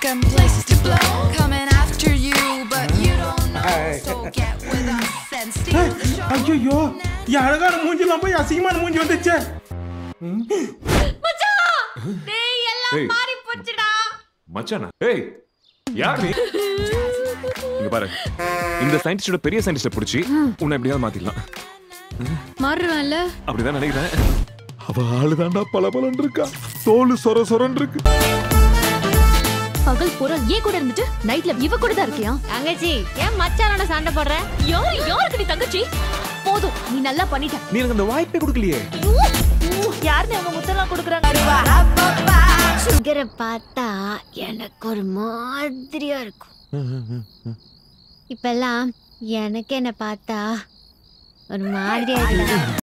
and places to blow. Coming after you, but you don't know. So get with us and steal the show. ஐயோ என் அழகான மூஞ்சிலாம் போய் அசிங்கமான மூஞ்சி வந்துச்சே டேய் எல்லாம் ஏய். மாறி போச்சுடா மச்சானா ஏய் யார் நீ இங்க பாரு இந்த சயின்டிஸ்டோட பெரிய சயின்டிஸ்ட புடிச்சு உன்னை எப்படியாவது மாத்திடலாம் மாறுறான்ல அப்படிதான் நினைக்கிறேன் அவ ஆளுதாண்டா பல இருக்கா தோல் சொர சொரன் இருக்கு பகல் பூரா ஏன் கூட இருந்துட்டு நைட்ல இவ கூட தான் இருக்கியா தங்கச்சி ஏன் மச்சானோட சண்டை போடுற யாரு யாருக்கு நீ தங்கச்சி போதும் நீ நல்லா பண்ணிட்ட நீ எனக்கு அந்த வாய்ப்பே கொடுக்கலையே யாருன்னு அவங்க முத்தெல்லாம் கொடுக்குறாங்க சுகரை பார்த்தா எனக்கு ஒரு மாதிரியா இருக்கும் இப்பெல்லாம் எனக்கு என்ன பார்த்தா ஒரு மாதிரியா இருக்கு